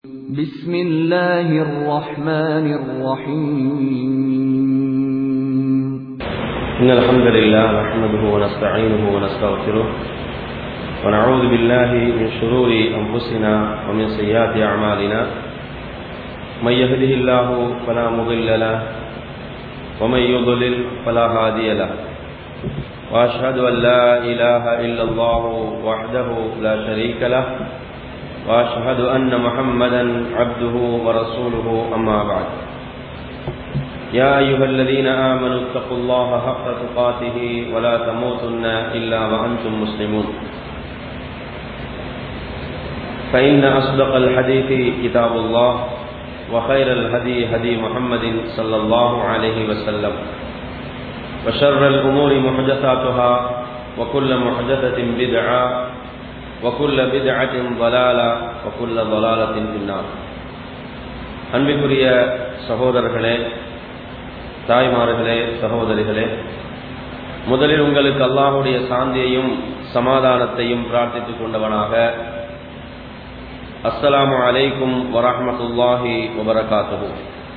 بسم الله الرحمن الرحيم إن الحمد لله نحمده ونستعينه ونستغفره ونعوذ بالله من شرور أنفسنا ومن سيئات أعمالنا من يهده الله فلا مضل له ومن يضلل فلا هادي له وأشهد أن لا إله إلا الله وحده لا شريك له وأشهد أن محمدا عبده ورسوله أما بعد يا أيها الذين آمنوا اتقوا الله حق تقاته ولا تموتن إلا وأنتم مسلمون فإن أصدق الحديث كتاب الله وخير الهدي هدي محمد صلى الله عليه وسلم وشر الأمور محدثاتها وكل محدثة بدعة وكل بدعة ضلالة وكل ضلالة في النار அன்பிற்குரிய சகோதரர்களே தாய்மார்களே சகோதரிகளே முதலில் உங்களுக்கு அல்லாஹுடைய சாந்தியையும் சமாதானத்தையும் பிரார்த்தித்துக் கொண்டவனாக அஸ்ஸலாமு அலைக்கும் வரஹமத்துல்லாஹி வபரகாத்துஹு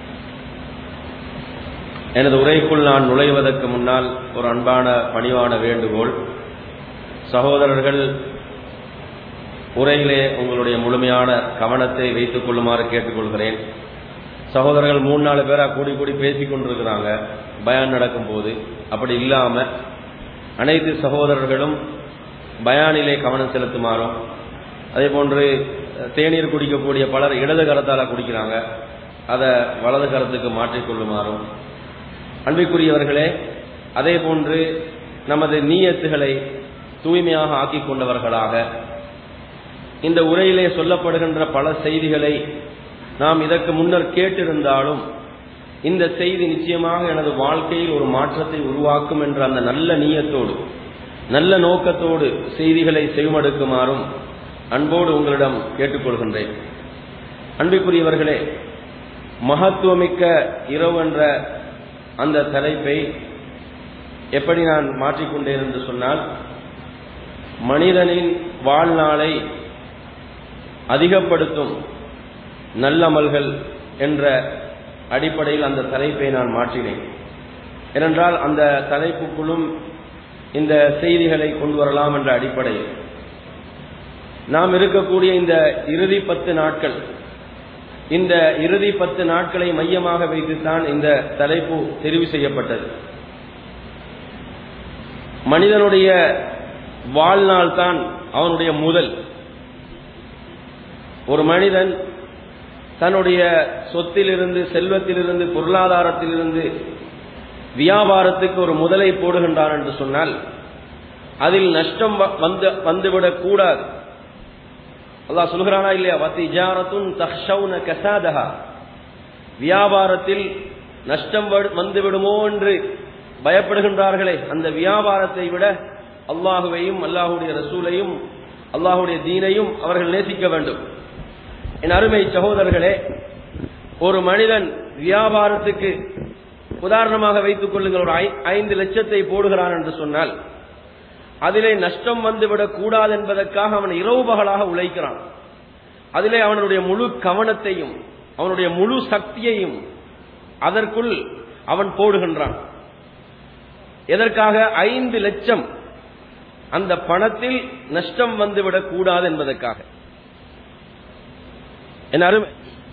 எனது உரைக்குள் நான் நுழைவதற்கு முன்னால் ஒரு அன்பான பணிவான வேண்டுகோள் சகோதரர்கள் உரையிலே உங்களுடைய முழுமையான கவனத்தை வைத்துக் கொள்ளுமாறு கேட்டுக்கொள்கிறேன் சகோதரர்கள் மூணு நாலு பேராக கூடி கூடி பேசிக் கொண்டிருக்கிறாங்க பயான் நடக்கும் போது அப்படி இல்லாம அனைத்து சகோதரர்களும் பயானிலே கவனம் செலுத்துமாறும் அதே போன்று தேநீர் குடிக்கக்கூடிய பலர் இடது கரத்தால குடிக்கிறாங்க அதை வலது கரத்துக்கு மாற்றிக்கொள்ளுமாறும் அன்பிற்குரியவர்களே அதே போன்று நமது நீயத்துகளை தூய்மையாக ஆக்கிக் கொண்டவர்களாக இந்த உரையிலே சொல்லப்படுகின்ற பல செய்திகளை நாம் இதற்கு முன்னர் கேட்டிருந்தாலும் இந்த செய்தி நிச்சயமாக எனது வாழ்க்கையில் ஒரு மாற்றத்தை உருவாக்கும் என்ற அந்த நல்ல நீயத்தோடு நல்ல நோக்கத்தோடு செய்திகளை செவிமடுக்குமாறும் அன்போடு உங்களிடம் கேட்டுக்கொள்கின்றேன் அன்பிற்குரியவர்களே மகத்துவமிக்க இரவு என்ற அந்த தலைப்பை எப்படி நான் மாற்றிக்கொண்டேன் என்று சொன்னால் மனிதனின் வாழ்நாளை அதிகப்படுத்தும் நல்லமல்கள் என்ற அடிப்படையில் அந்த தலைப்பை நான் மாற்றினேன் ஏனென்றால் அந்த தலைப்புக்குள்ளும் இந்த செய்திகளை கொண்டு வரலாம் என்ற அடிப்படையில் நாம் இருக்கக்கூடிய இந்த இறுதி பத்து நாட்கள் இந்த இறுதி பத்து நாட்களை மையமாக வைத்துத்தான் இந்த தலைப்பு தெரிவு செய்யப்பட்டது மனிதனுடைய வாழ்நாள் தான் அவனுடைய முதல் ஒரு மனிதன் தன்னுடைய சொத்திலிருந்து செல்வத்திலிருந்து பொருளாதாரத்திலிருந்து வியாபாரத்துக்கு ஒரு முதலை போடுகின்றான் என்று சொன்னால் அதில் நஷ்டம் வந்து வந்துவிடக் கூடாது அல்லாஹ் சொல்கிறானா இல்லையா வத்திஜாரத்துன் தஹ்ஷவுன கசாதஹா வியாபாரத்தில் நஷ்டம் வந்து விடுமோ என்று பயப்படுகின்றார்களே அந்த வியாபாரத்தை விட அல்லாஹுவையும் அல்லாஹுடைய ரசூலையும் அல்லாஹுடைய தீனையும் அவர்கள் நேசிக்க வேண்டும் என் அருமை சகோதரர்களே ஒரு மனிதன் வியாபாரத்துக்கு உதாரணமாக வைத்துக் கொள்ளுங்கள் ஒரு ஐந்து லட்சத்தை போடுகிறான் என்று சொன்னால் அதிலே நஷ்டம் வந்துவிடக் கூடாது என்பதற்காக அவன் இரவு பகலாக உழைக்கிறான் அதிலே அவனுடைய முழு கவனத்தையும் அவனுடைய முழு சக்தியையும் அதற்குள் அவன் போடுகின்றான் எதற்காக ஐந்து லட்சம் அந்த பணத்தில் நஷ்டம் வந்துவிடக் கூடாது என்பதற்காக என் அருமை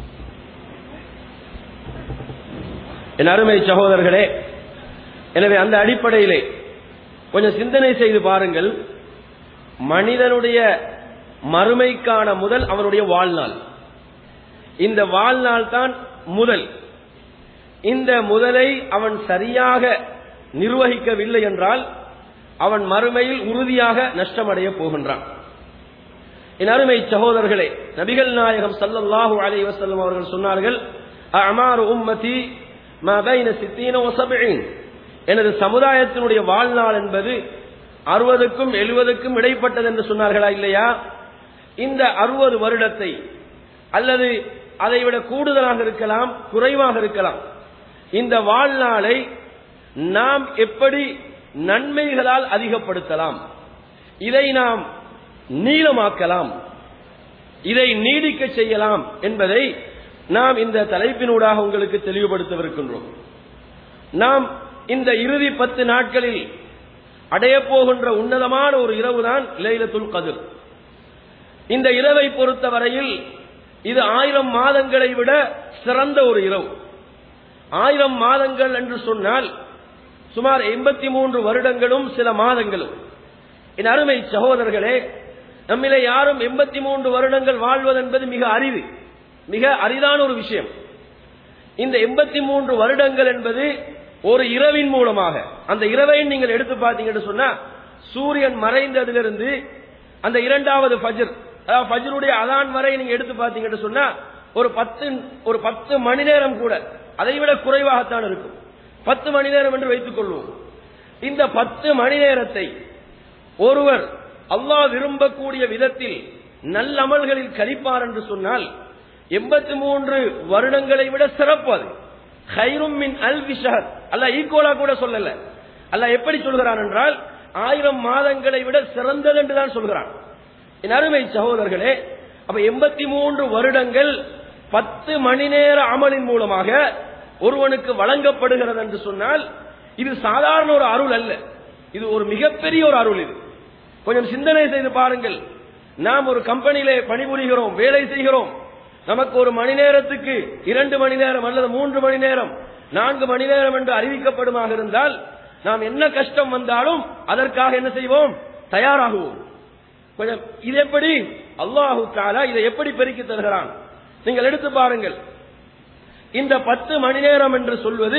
என் அருமை சகோதரர்களே எனவே அந்த அடிப்படையிலே கொஞ்சம் சிந்தனை செய்து பாருங்கள் மனிதனுடைய மறுமைக்கான முதல் அவனுடைய வாழ்நாள் இந்த வாழ்நாள் தான் முதல் இந்த முதலை அவன் சரியாக நிர்வகிக்கவில்லை என்றால் அவன் மறுமையில் உறுதியாக நஷ்டமடைய போகின்றான் என் அருமை சகோதரர்களே நபிகள் நாயகம் சல்லல்லாஹு அலை வசல்லம் அவர்கள் சொன்னார்கள் அமாறு உம்மதி மபைன சித்தீன ஒசபின் எனது சமுதாயத்தினுடைய வாழ்நாள் என்பது அறுபதுக்கும் எழுபதுக்கும் இடைப்பட்டது என்று சொன்னார்களா இல்லையா இந்த அறுபது வருடத்தை அல்லது அதைவிட கூடுதலாக இருக்கலாம் குறைவாக இருக்கலாம் இந்த வாழ்நாளை நாம் எப்படி நன்மைகளால் அதிகப்படுத்தலாம் இதை நாம் நீளமாக்கலாம் இதை நீடிக்க செய்யலாம் என்பதை நாம் இந்த தலைப்பினூடாக உங்களுக்கு தெளிவுபடுத்தவிருக்கின்றோம் நாம் இந்த இறுதி பத்து நாட்களில் அடையப் போகின்ற உன்னதமான ஒரு இரவுதான் லைலத்துல் கதிர் இந்த இரவை பொறுத்தவரையில் இது ஆயிரம் மாதங்களை விட சிறந்த ஒரு இரவு ஆயிரம் மாதங்கள் என்று சொன்னால் சுமார் எண்பத்தி மூன்று வருடங்களும் சில மாதங்களும் என் அருமை சகோதரர்களே நம்மிலே யாரும் எண்பத்தி மூன்று வருடங்கள் வாழ்வது என்பது மிக அரிது மிக அரிதான ஒரு விஷயம் இந்த எண்பத்தி மூன்று வருடங்கள் என்பது ஒரு இரவின் மூலமாக அந்த இரவை நீங்கள் எடுத்து பார்த்தீங்கன்னு சொன்னா சூரியன் மறைந்ததிலிருந்து அந்த இரண்டாவது ஃபஜ்ர் அதாவது ஃபஜ்ருடைய அதான் வரை நீங்க எடுத்து பார்த்தீங்கன்னு சொன்னா ஒரு பத்து ஒரு பத்து மணி நேரம் கூட அதை விட குறைவாகத்தான் இருக்கும் பத்து மணி நேரம் என்று வைத்துக் கொள்வோம் இந்த பத்து மணி நேரத்தை ஒருவர் அல்லாஹ் விரும்பக்கூடிய விதத்தில் நல்லமல்களில் கழிப்பார் என்று சொன்னால் எண்பத்தி மூன்று வருடங்களை விட சிறப்பு அது ஹைரும் மின் அல் விஷஹர் அல்ல ஈக்குவலா கூட சொல்லல அல்ல எப்படி சொல்கிறான் என்றால் ஆயிரம் மாதங்களை விட சிறந்தது என்று தான் சொல்கிறான் என் அருமை சகோதரர்களே அப்ப எண்பத்தி மூன்று வருடங்கள் பத்து மணி நேர அமலின் மூலமாக ஒருவனுக்கு வழங்கப்படுகிறது என்று சொன்னால் இது சாதாரண ஒரு அருள் அல்ல இது ஒரு மிகப்பெரிய ஒரு அருள் இது கொஞ்சம் சிந்தனை செய்து பாருங்கள் நாம் ஒரு கம்பெனியிலே பணிபுரிகிறோம் வேலை செய்கிறோம் நமக்கு ஒரு மணி நேரத்துக்கு இரண்டு மணி நேரம் அல்லது மூன்று மணி நேரம் நான்கு மணி நேரம் என்று அறிவிக்கப்படுமாக இருந்தால் நாம் என்ன கஷ்டம் வந்தாலும் அதற்காக என்ன செய்வோம் தயாராகுவோம் கொஞ்சம் இது எப்படி அல்லாஹு தாலா இதை எப்படி பெருக்கி தருகிறான் நீங்கள் எடுத்து பாருங்கள் இந்த பத்து மணி நேரம் என்று சொல்வது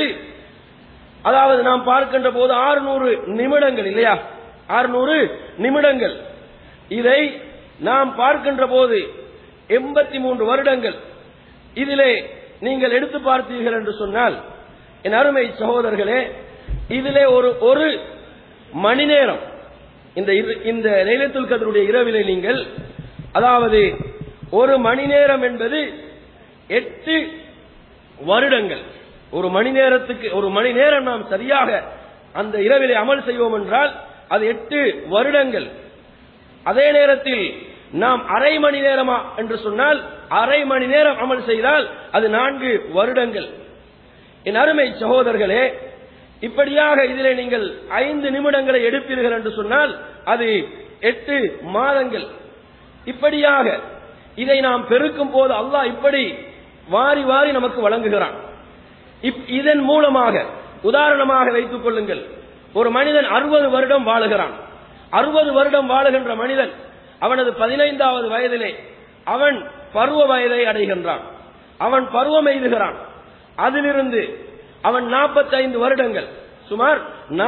அதாவது நாம் பார்க்கின்ற போது ஆறுநூறு நிமிடங்கள் இல்லையா ஆறுநூறு நிமிடங்கள் இதை நாம் பார்க்கின்ற போது எண்பத்தி மூன்று வருடங்கள் இதிலே நீங்கள் எடுத்து பார்த்தீர்கள் என்று சொன்னால் என் அருமை சகோதரர்களே இதிலே ஒரு ஒரு மணி நேரம் இந்த இரு- இந்த லைலத்துல் கதருடைய இரவிலே நீங்கள் அதாவது ஒரு மணி நேரம் என்பது எட்டு வருடங்கள் ஒரு மணி நேரத்துக்கு ஒரு மணி நேரம் நாம் சரியாக அந்த இரவிலே அமல் செய்வோம் என்றால் அது எட்டு வருடங்கள் அதே நேரத்தில் நாம் அரை மணி நேரமா என்று சொன்னால் அரை மணி நேரம் அமல் செய்தால் அது நான்கு வருடங்கள் என் அருமை சகோதரர்களே இப்படியாக இதிலே நீங்கள் ஐந்து நிமிடங்களை எடுப்பீர்கள் என்று சொன்னால் அது எட்டு மாதங்கள் இப்படியாக இதை நாம் பெருக்கும் போது அல்லாஹ் இப்படி வாரி வாரி நமக்கு வழங்குகிறான் இப்- இதன் மூலமாக உதாரணமாக வைத்துக் கொள்ளுங்கள் ஒரு மனிதன் அறுபது வருடம் வாழுகிறான் அறுபது வருடம் வாழுகின்ற மனிதன் அவனது பதினைந்தாவது வயதிலே அவன் பருவ வயதை அடைகின்றான் அவன் பருவம் எய்துகிறான் அதிலிருந்து அவன் 45 வருடங்கள் சுமார்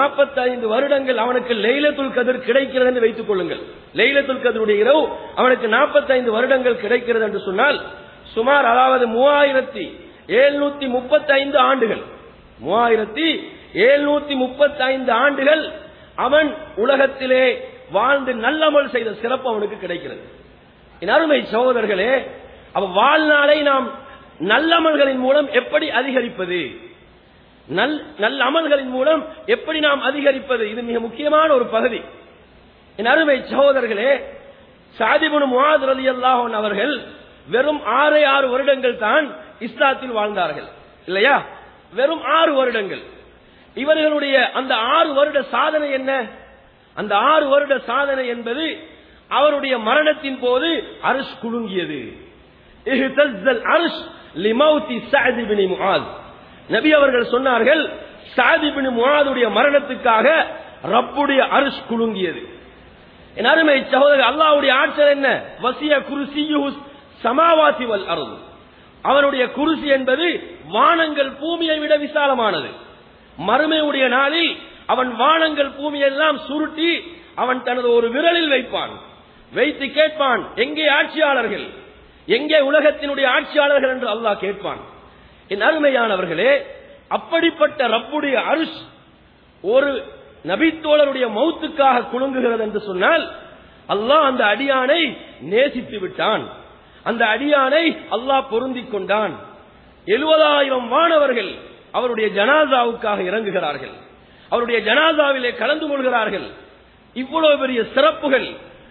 45 வருடங்கள் அவனுக்கு லைலத்துல் கதிர் கிடைக்கிறது என்று வைத்துக் கொள்ளுங்கள் லைலத்துல் கதிருடைய இரவு அவனுக்கு 45 வருடங்கள் கிடைக்கிறது என்று சொன்னால் சுமார் அதாவது மூவாயிரத்தி எழுநூத்தி முப்பத்தைந்து ஆண்டுகள் மூவாயிரத்தி எழுநூத்தி முப்பத்தைந்து ஆண்டுகள் அவன் உலகத்திலே வாழ்ந்து நல்லமல் செய்த சிறப்பு அவனுக்கு கிடைக்கிறது என் அருமை சகோதரர்களே அவ வாழ்நாளை நாம் நல்லமல்களின் மூலம் எப்படி அதிகரிப்பது நல் நல்ல அமல்களின் மூலம் எப்படி நாம் அதிகரிப்பது இது மிக முக்கியமான ஒரு பகுதி என் அருமை சகோதரர்களே சாதிபுன் முவாத் ரலியல்லாஹு அன்ஹு அவர்கள் வெறும் ஆறே ஆறு வருடங்கள் தான் இஸ்லாத்தில் வாழ்ந்தார்கள் இல்லையா வெறும் ஆறு வருடங்கள் இவர்களுடைய அந்த ஆறு வருட சாதனை என்ன அந்த ஆறு வருட சாதனை என்பது அவருடைய மரணத்தின் போது அரிஷ் குலுங்கியது இஹ்தஸ்ஸல் அர்ஷ் லிமௌத்தி சஅத் இப்னு முஆத் நபி அவர்கள் சொன்னார்கள் சஅத் இப்னு முஆதுடைய மரணத்துக்காக ரப்புடைய அரிஷ் குலுங்கியது என் அருமை சகோதரர் அல்லாஹ்வுடைய ஆற்றல் என்ன வசிய குருசியு சமாவாதி வல் அருள் அவனுடைய குருசி என்பது வானங்கள் பூமியை விட விசாலமானது மறுமையுடைய நாளில் அவன் வானங்கள் பூமியெல்லாம் சுருட்டி அவன் தனது ஒரு விரலில் வைப்பான் வைத்து கேட்பான் எங்கே ஆட்சியாளர்கள் எங்கே உலகத்தினுடைய ஆட்சியாளர்கள் என்று அல்லாஹ் கேட்பான் என் அருமையானவர்களே அப்படிப்பட்ட ரப்புடைய அருஷ் ஒரு நபித்தோழருடைய மௌத்துக்காக குலுங்குகிறது என்று சொன்னால் அல்லாஹ் அந்த அடியானை நேசித்து விட்டான் அந்த அடியானை அல்லாஹ் பொருந்திக் கொண்டான் எழுபதாயிரம் வானவர்கள் அவருடைய ஜனாசாவுக்காக இறங்குகிறார்கள் அவருடைய ஜனாசாவிலே கலந்து கொள்கிறார்கள் இவ்வளவு பெரிய சிறப்புகள்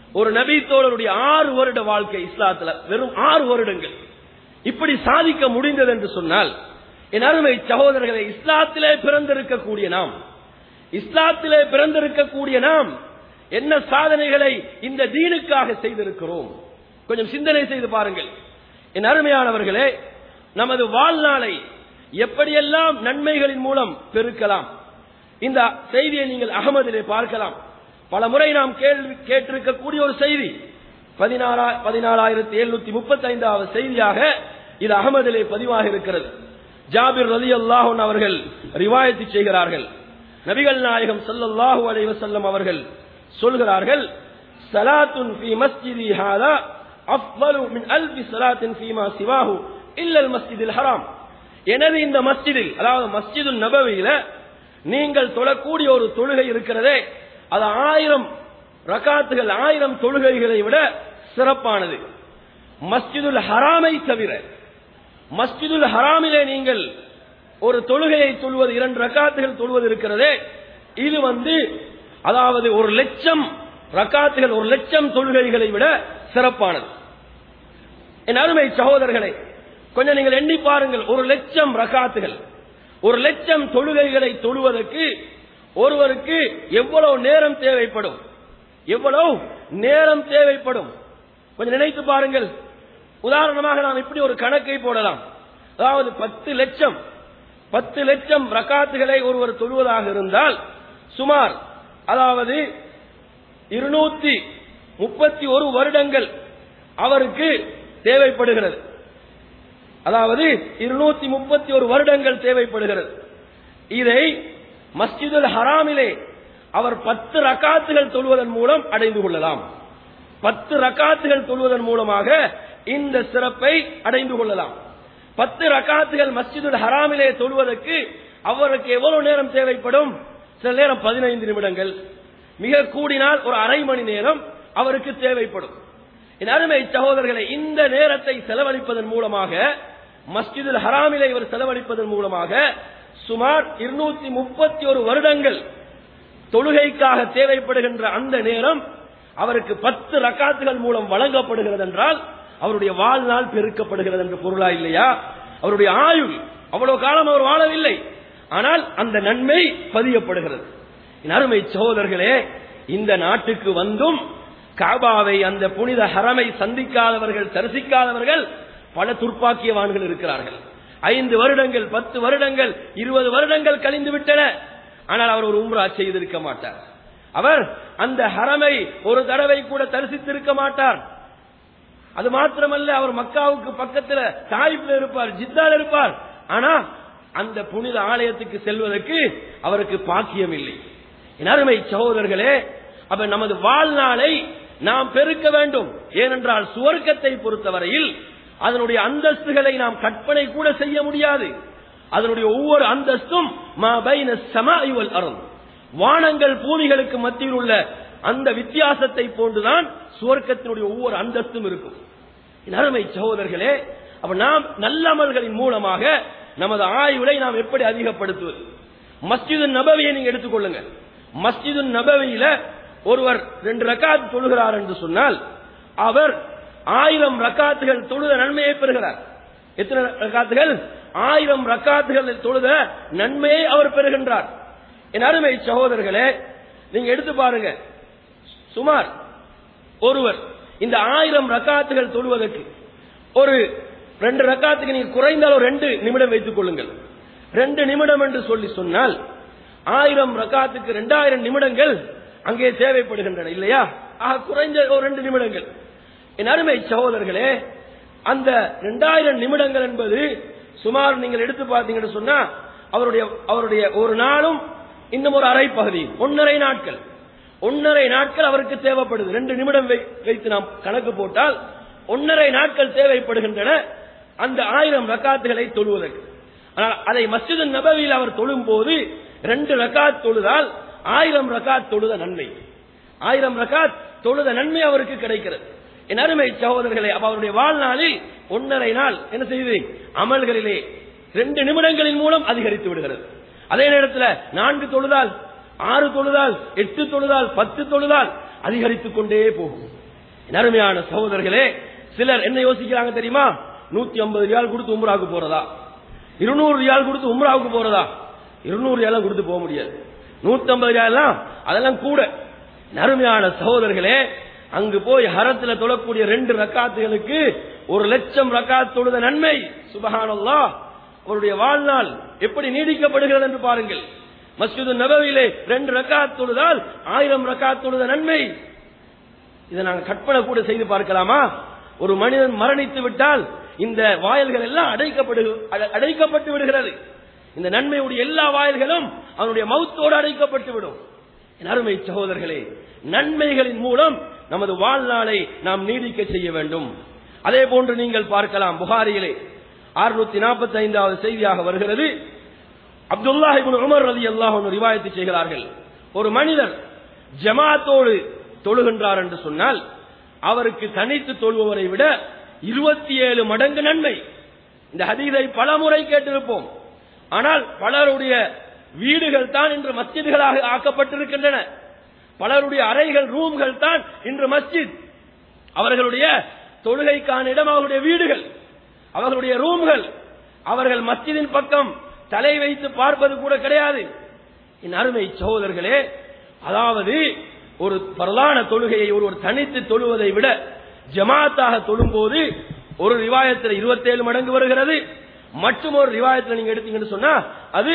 ஒரு நபி தோழருடைய ஆறு வருட வாழ்க்கை இஸ்லாத்துல வெறும் ஆறு வருடங்கள் இப்படி சாதிக்க முடிந்தது என்று சொன்னால் என் அருமை சகோதரர்களை இஸ்லாத்திலே பிறந்திருக்கக்கூடிய நாம் இஸ்லாத்திலே பிறந்திருக்கக்கூடிய நாம் என்ன சாதனைகளை இந்த தீனுக்காக செய்திருக்கிறோம் கொஞ்சம் சிந்தனை செய்து பாருங்கள் என் அருமையானவர்களே நமது வாழ்நாளை எப்படியெல்லாம் நன்மைகளின் மூலம் பெருக்கலாம் இந்த செய்தியை நீங்கள் அகமதிலே பார்க்கலாம் பல முறை நாம் கேள்வி கேட்டிருக்கக்கூடிய ஒரு செய்தி பதினாறா பதினாலாயிரத்தி எழுநூத்தி முப்பத்தி ஐந்தாவது செய்தியாக இது அகமதிலே பதிவாக இருக்கிறது ஜாபிர் ரதி அல்லாஹன் அவர்கள் ரிவாயத்து செய்கிறார்கள் நபிகள் நாயகம் ஸல்லல்லாஹு அலைஹி வஸல்லம் அவர்கள் சொல்கிறார்கள் சலாத்துன் ஃபீ மஸ்ஜிதி ஹாதா அஃதலு மின் அல்ஃபி ஸலாத்தின் ஃபீமா சிவாஹு இல்லல் மஸ்ஜிதில் ஹராம் எனது இந்த மஸ்ஜிதில் அதாவது மஸ்ஜிதுல் நபவியில நீங்கள் தொழக்கூடிய ஒரு தொழுகை இருக்கிறதே அது ஆயிரம் ரகாத்துகள் ஆயிரம் தொழுகைகளை விட சிறப்பானது மஸ்ஜிதுல் ஹராமை தவிர மஸ்ஜிதுல் ஹராமிலே நீங்கள் ஒரு தொழுகையை தொழுவது இரண்டு ரக்காத்துகள் தொழுவது இருக்கிறதே இது வந்து அதாவது ஒரு லட்சம் ரக்காத்துகள் ஒரு லட்சம் தொழுகைகளை விட சிறப்பானது என் அருமை சகோதரர்களே கொஞ்சம் நீங்கள் எண்ணி பாருங்கள் ஒரு லட்சம் ரகாத்துகள் ஒரு லட்சம் தொழுகைகளை தொழுவதற்கு ஒருவருக்கு எவ்வளவு நேரம் தேவைப்படும் எவ்வளவு நேரம் தேவைப்படும் கொஞ்சம் நினைத்து பாருங்கள் உதாரணமாக நாம் இப்படி ஒரு கணக்கை போடலாம் அதாவது பத்து லட்சம் பத்து லட்சம் ரக்காத்துகளை ஒருவர் தொழுவதாக இருந்தால் சுமார் அதாவது இருநூத்தி முப்பத்தி ஒரு வருடங்கள் அவருக்கு தேவைப்படுகிறது அதாவது இருநூத்தி முப்பத்தி ஒரு வருடங்கள் தேவைப்படுகிறது இதை மஸ்ஜிதுல் ஹராமிலே அவர் பத்து ரக்காத்துகள் தொழுவதன் மூலம் அடைந்து கொள்ளலாம் பத்து ரக்காத்துகள் தொழுவதன் மூலமாக இந்த சிறப்பை அடைந்து கொள்ளலாம் பத்து ரக்காத்துகள் மஸ்ஜிதுல் ஹராமிலே தொழுவதற்கு அவருக்கு எவ்வளவு நேரம் தேவைப்படும் சில நேரம் பதினைந்து நிமிடங்கள் மிக கூடினால் ஒரு அரை மணி நேரம் அவருக்கு தேவைப்படும் என் அருமை சகோதரர்களை இந்த நேரத்தை செலவழிப்பதன் மூலமாக மஸ்ஜிதுல் ஹராமிலே இவர் செலவழிப்பதன் மூலமாக சுமார் இருநூத்தி முப்பத்தி ஒரு வருடங்கள் தொழுகைக்காக தேவைப்படுகின்ற அந்த நேரம் அவருக்கு பத்து ரக்காத்துகள் மூலம் வழங்கப்படுகிறது என்றால் அவருடைய வாழ்நாள் பெருக்கப்படுகிறது என்ற பொருளா இல்லையா அவருடைய ஆயுள் அவ்வளவு காலம் அவர் வாழவில்லை ஆனால் அந்த நன்மை பதியப்படுகிறது என் அருமை சகோதரர்களே இந்த நாட்டுக்கு வந்தும் காபாவை அந்த புனித ஹரமை சந்திக்காதவர்கள் தரிசிக்காதவர்கள் பல துர்ப்பாக்கியவான்கள் இருக்கிறார்கள் ஐந்து வருடங்கள் பத்து வருடங்கள் இருபது வருடங்கள் கழிந்து விட்டன ஆனால் அவர் ஒரு உம்ரா செய்திருக்க மாட்டார் அவர் அந்த ஹரமை ஒரு தடவை கூட தரிசித்திருக்க மாட்டார் அது மாத்திரமல்ல அவர் மக்காவுக்கு பக்கத்துல தாயிப்ல இருப்பார் ஜித்தால் இருப்பார் ஆனா அந்த புனித ஆலயத்துக்கு செல்வதற்கு அவருக்கு பாக்கியம் இல்லை என் அருமை சகோதரர்களே அப்ப நமது வாழ்நாளை நாம் பெருக்க வேண்டும் ஏனென்றால் சுவர்க்கத்தை பொறுத்தவரையில் அதனுடைய அந்தஸ்துகளை நாம் கற்பனை கூட செய்ய முடியாது அதனுடைய ஒவ்வொரு அந்தஸ்தும் மா பைன ஸமாஇ வல் அர்த் வானங்கள் பூமிகளுக்கு மத்தியில் உள்ள அந்த வித்தியாசத்தை போன்றுதான் சுவர்க்கத்தினுடைய ஒவ்வொரு அந்தஸ்தும் இருக்கும் என் அருமை சகோதரர்களே அப்ப நாம் நல்லமல்களின் மூலமாக நமது ஆயுளை நாம் எப்படி அதிகப்படுத்துவது மஸ்ஜிது நபவியை நீங்க எடுத்துக்கொள்ளுங்க மஸ்ஜிது நபவியில ஒருவர் ரெண்டு ரக்காத் தொழுகிறார் என்று சொன்னால் அவர் ஆயிரம் ரக்காத்துகள் தொழுத நன்மையை பெறுகிறார் எத்தனை ரக்காத்துகள் ஆயிரம் ரக்காத்துகள் தொழுத நன்மையை அவர் பெறுகின்றார் என் அருமை சகோதரர்களே நீங்க எடுத்து பாருங்க சுமார் ஒருவர் இந்த ஆயிரம் ரக்காத்துகள் தொழுவதற்கு ஒரு ரெண்டு ரக்காத்துக்கு நீங்க குறைந்தாலும் ரெண்டு நிமிடம் வைத்துக் கொள்ளுங்கள் ரெண்டு நிமிடம் என்று சொல்லி சொன்னால் ஆயிரம் ரக்காத்துக்கு ரெண்டாயிரம் நிமிடங்கள் அங்கே தேவைப்படுகின்றன இல்லையா ஆக குறைஞ்ச ஒரு ரெண்டு நிமிடங்கள் என் அருமை சகோதரர்களே அந்த ரெண்டாயிரம் நிமிடங்கள் என்பது சுமார் நீங்கள் எடுத்து பார்த்தீங்கன்னு சொன்னா அவருடைய அவருடைய ஒரு நாளும் இன்னும் ஒரு அரை பகுதி ஒன்னரை நாட்கள் ஒன்னரை நாட்கள் அவருக்கு தேவைப்படுது ரெண்டு நிமிடம் வை- வைத்து நாம் கணக்கு போட்டால் ஒன்னரை நாட்கள் தேவைப்படுகின்றன அந்த ஆயிரம் ரக்காத்துகளை தொழுவதற்கு ஆனால் அதை மஸ்ஜிது நபவியில் அவர் தொழும் போது ரெண்டு ரக்காத் தொழுதால் ஆயிரம் ரக்காத் தொழுத நன்மை ஆயிரம் ரக்காத் தொழுத நன்மை அவருக்கு கிடைக்கிறது என் அருமை சகோதரர்களே அப்ப அவருடைய வாழ்நாளில் ஒன்னரை நாள் என்ன செய்து அமல்களிலே ரெண்டு நிமிடங்களின் மூலம் அதிகரித்து விடுகிறது அதே நேரத்தில் நான்கு தொழுதால் ஆறு தொழுதால் எட்டு தொழுதால் பத்து தொழுதால் அதிகரித்துக் கொண்டே போகும் என் அருமையான சகோதரர்களே சிலர் என்ன யோசிக்கிறாங்க தெரியுமா நூத்தி ஐம்பது ரியால் கொடுத்து உம்ராவுக்கு போறதா இருநூறு ரியால் கொடுத்து உம்ராவுக்கு போறதா இருநூறு ரியாலும் கொடுத்து போக முடியாது நூத்தி ஐம்பது ரியாலாம் அதெல்லாம் கூட என் அருமையான சகோதரர்களே அங்கு போய் ஹரத்துல தொழக்கூடிய ரெண்டு ரக்காத்துகளுக்கு ஒரு லட்சம் ரக்காத் தொழுத நன்மை சுபஹானல்லா அவருடைய வாழ்நாள் எப்படி நீடிக்கப்படுகிறது என்று பாருங்கள் மஸ்ஜிது நபவிலே ரெண்டு ரக்காத் தொழுதால் ஆயிரம் ரக்காத் தொழுத நன்மை இதை நாங்கள் கற்பனை கூட செய்து பார்க்கலாமா ஒரு மனிதன் மரணித்து விட்டால் இந்த வாயில்கள் எல்லாம் அடைக்கப்படு அடை- அடைக்கப்பட்டு விடுகிறது இந்த நன்மையுடைய எல்லா வாயில்களும் அவனுடைய மௌத்தோடு அடைக்கப்பட்டு விடும் என் அருமை சகோதரர்களே நன்மைகளின் மூலம் நமது வாழ்நாளை நாம் நீடிக்க செய்ய வேண்டும் அதே போன்று நீங்கள் பார்க்கலாம் புகாரியிலே அறுநூத்தி நாற்பத்தி ஐந்தாவது செய்தியாக வருகிறது அப்துல்லா இப்னு உமர் ரலி அல்லாஹ் ரிவாயத்து செய்கிறார்கள் ஒரு மனிதர் ஜமாத்தோடு தொழுகின்றார் என்று சொன்னால் அவருக்கு தனித்து தொழுபவரை விட இருபத்தி ஏழு மடங்கு நன்மை இந்த ஹதீதை பல முறை கேட்டிருப்போம் ஆனால் பலருடைய வீடுகள் தான் இன்று மஸ்ஜிதுகளாக ஆக்கப்பட்டிருக்கின்றன பலருடைய அறைகள் ரூம்கள் தான் இன்று மஸ்ஜித் அவர்களுடைய தொழுகைக்கான இடம் அவர்களுடைய வீடுகள் அவர்களுடைய ரூம்கள் அவர்கள் மஸ்ஜிதின் பக்கம் தலை வைத்து பார்ப்பது கூட கிடையாது என் அருமை சகோதரர்களே அதாவது ஒரு பிரதான தொழுகையை ஒருவர் தனித்து தொழுவதை விட ஜமாத்தாக தொழும்போது ஒரு ரிவாயத்தில் 27 மடங்கு வருகிறது மற்றும் ஒரு ரிவாயத்தில் நீங்க எடுத்தீங்கன்னு சொன்னா அது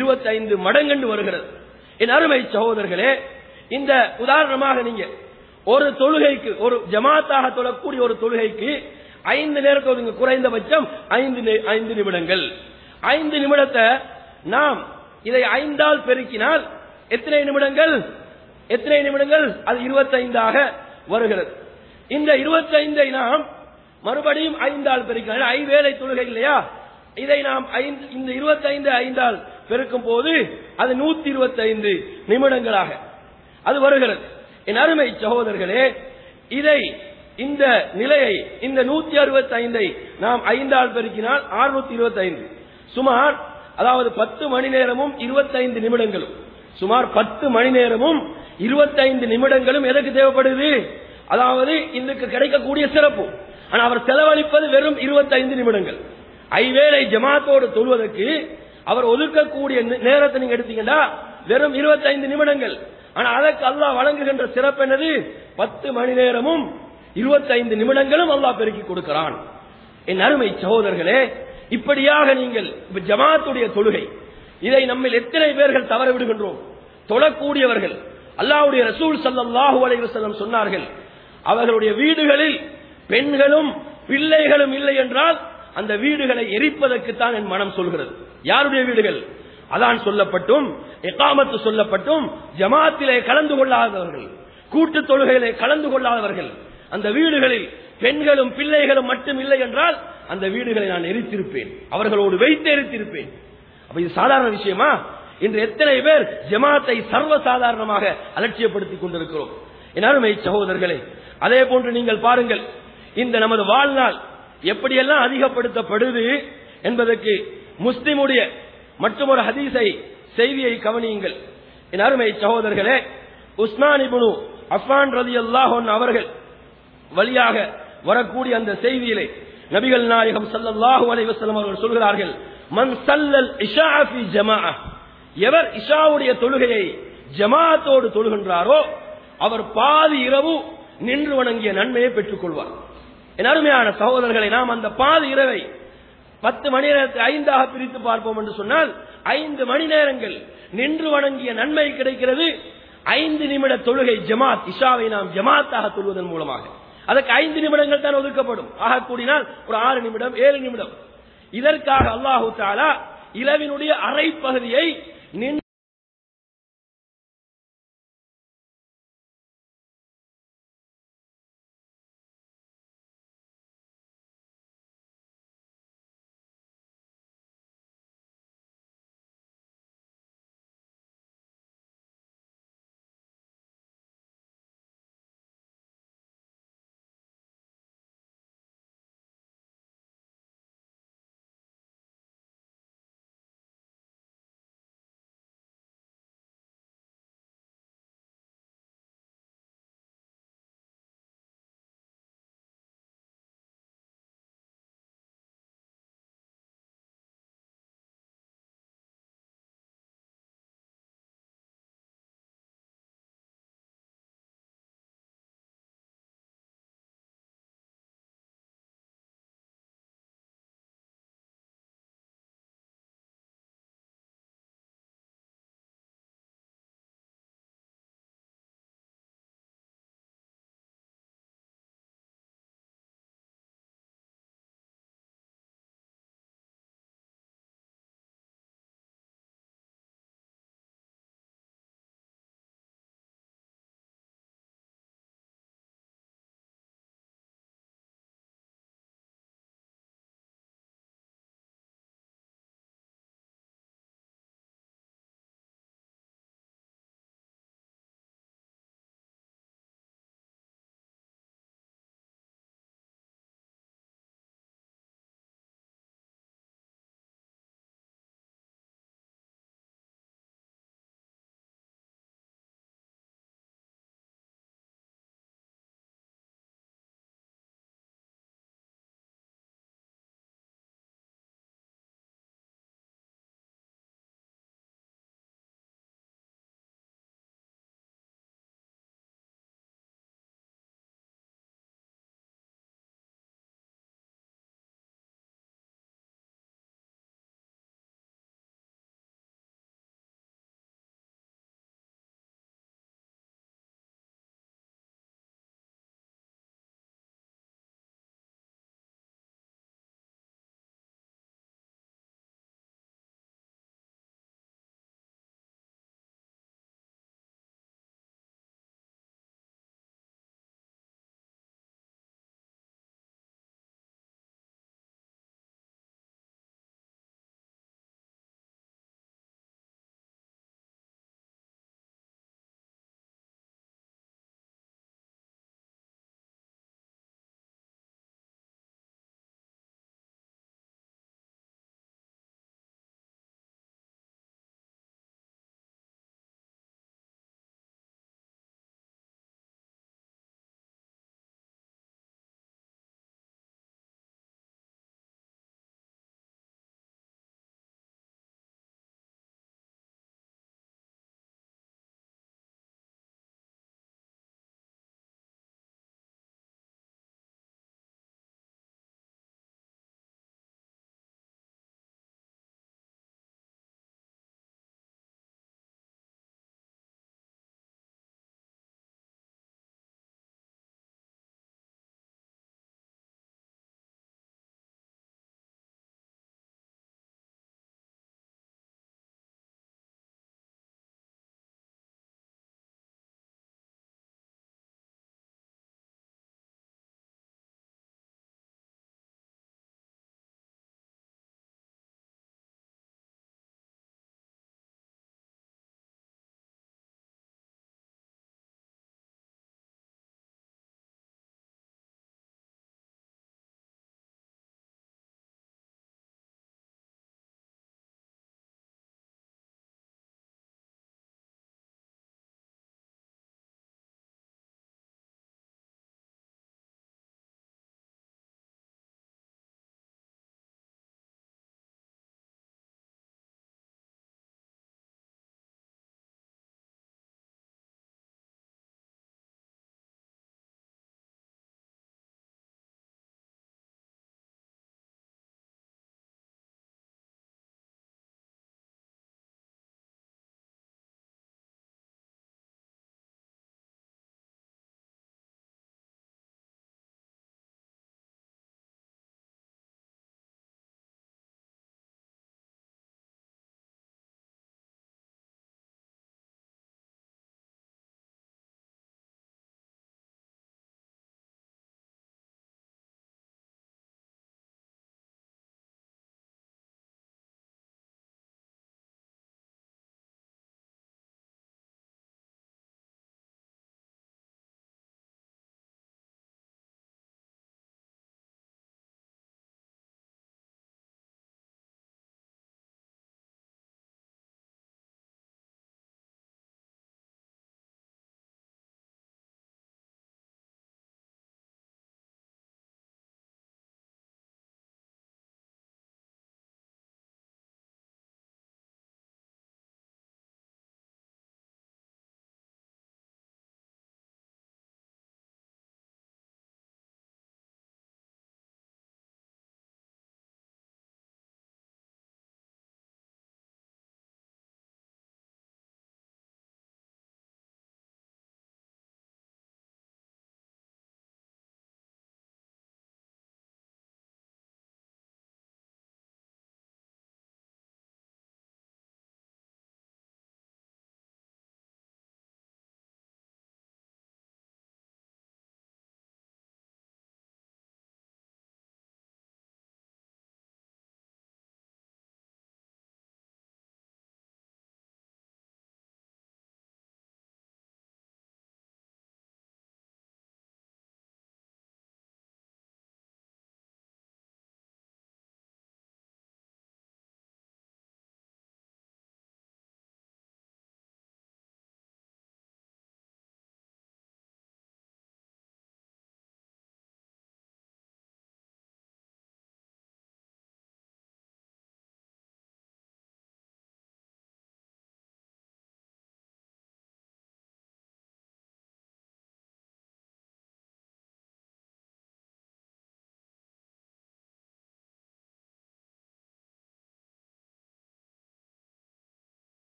25 மடங்கு வருகிறது என் அருமை சகோதரர்களே இந்த உதாரணமாக நீங்க ஒரு தொழுகைக்கு ஒரு ஜமாத்தாக தொழக்கூடிய ஒரு தொழுகைக்கு ஐந்து நேரத்தை ஒதுங்க குறைந்தபட்சம் ஐந்து நி- ஐந்து நிமிடங்கள் ஐந்து நிமிடத்தை நாம் இதை ஐந்தால் பெருக்கினால் எத்தனை நிமிடங்கள் எத்தனை நிமிடங்கள் அது இருபத்தைந்தாக வருகிறது இந்த இருபத்தைந்தை நாம் மறுபடியும் ஐந்தால் பெருக்கினால் ஐவேளை தொழுகை இல்லையா இதை நாம் ஐந்து இந்த இருபத்தைந்து ஐந்தால் பெருக்கும் போது அது நூத்தி இருபத்தைந்து நிமிடங்களாக அது வருகிறது என் அருமை சகோதரர்களே இதை இந்த நிலையை இந்த நூத்தி அறுபத்தி ஐந்தை நாம் ஐந்தால் பெருக்கினால் அறுநூத்தி இருபத்தி ஐந்து சுமார் அதாவது பத்து மணி நேரமும் இருபத்தைந்து நிமிடங்களும் சுமார் பத்து மணி நேரமும் இருபத்தைந்து நிமிடங்களும் எதற்கு தேவைப்படுது அதாவது இதுக்கு கிடைக்கக்கூடிய சிறப்பு ஆனா அவர் செலவழிப்பது வெறும் இருபத்தைந்து நிமிடங்கள் ஐவேளை ஜமாத்தோடு தொழுவதற்கு அவர் ஒதுக்கக்கூடிய நே- நேரத்தை நீங்க எடுத்தீங்கன்னா வெறும் இருபத்தைந்து நிமிடங்கள் ஆனா அதற்கு அல்லாஹ் வழங்குகின்ற சிறப்பு என்னது பத்து மணி நேரமும் இருபத்தைந்து நிமிடங்களும் அல்லாஹ் பெருக்கி கொடுக்கிறான் என் அருமை சகோதரர்களே இப்படியாக நீங்கள் இப்ப ஜமாத்துடைய தொழுகை இதை நம்மில் எத்தனை பேர்கள் தவற விடுகின்றோம் தொழக்கூடியவர்கள் அல்லாஹ்வுடைய ரசூல் ஸல்லல்லாஹு அலைஹி வஸல்லம் சொன்னார்கள் அவர்களுடைய வீடுகளில் பெண்களும் பிள்ளைகளும் இல்லை என்றால் அந்த வீடுகளை எரிப்பதற்குத்தான் என் மனம் சொல்கிறது யாருடைய வீடுகள் அதான் சொல்லப்பட்டும் எகாமத்து சொல்லப்பட்டும் ஜமாத்திலே கலந்து கொள்ளாதவர்கள் கூட்டு தொழுகையிலே கலந்து கொள்ளாதவர்கள் அந்த வீடுகளில் பெண்களும் பிள்ளைகளும் மட்டும் இல்லை என்றால் அந்த வீடுகளை நான் எரித்திருப்பேன் அவர்களோடு வைத்து எரித்திருப்பேன் அப்ப இது சாதாரண விஷயமா இன்று எத்தனை பேர் ஜமாத்தை சர்வ சாதாரணமாக அலட்சியப்படுத்திக் கொண்டிருக்கிறோம் என் அருமை சகோதரர்களே அதே போன்று நீங்கள் பாருங்கள் இந்த நமது வாழ்நாள் எப்படியெல்லாம் அதிகப்படுத்தப்படுது என்பதற்கு முஸ்லிமுடைய மற்றொரு ஹதீஸை செய்தியை கவனியுங்கள் என் அருமை சகோதரர்களே உஸ்மான் இப்னு அஃபான் ரலியல்லாஹு அன்ஹு அவர்கள் வழியாக வரக்கூடிய அந்த செய்தியிலே நபிகள் நாயகம் ஸல்லல்லாஹு அலைஹி வஸல்லம் அவர்கள் சொல்கிறார்கள் மன் சல்லல் இஷா ஃபி ஜமாஅ எவர் இஷாவுடைய தொழுகையை ஜமாஅத்தோடு தொழுகின்றாரோ அவர் பாதி இரவு நின்று வணங்கிய நன்மையை பெற்றுக் கொள்வார் என் அருமையான சகோதரர்களை நாம் அந்த பாதி இரவை பத்து மணி நேரத்தை ஐந்தாக பிரித்து பார்ப்போம் என்று சொன்னால் ஐந்து மணி நேரங்கள் நின்று வணங்கிய நன்மை கிடைக்கிறது ஐந்து நிமிட தொழுகை ஜமாத் இஷாவை நாம் ஜமாத்தாக தொழுவதன் மூலமாக அதற்கு ஐந்து நிமிடங்கள் தான் ஒதுக்கப்படும் ஆக கூடினால் ஒரு ஆறு நிமிடம் ஏழு நிமிடம் இதற்காக அல்லாஹு தாலா இளவினுடைய அரை பகுதியை நின்று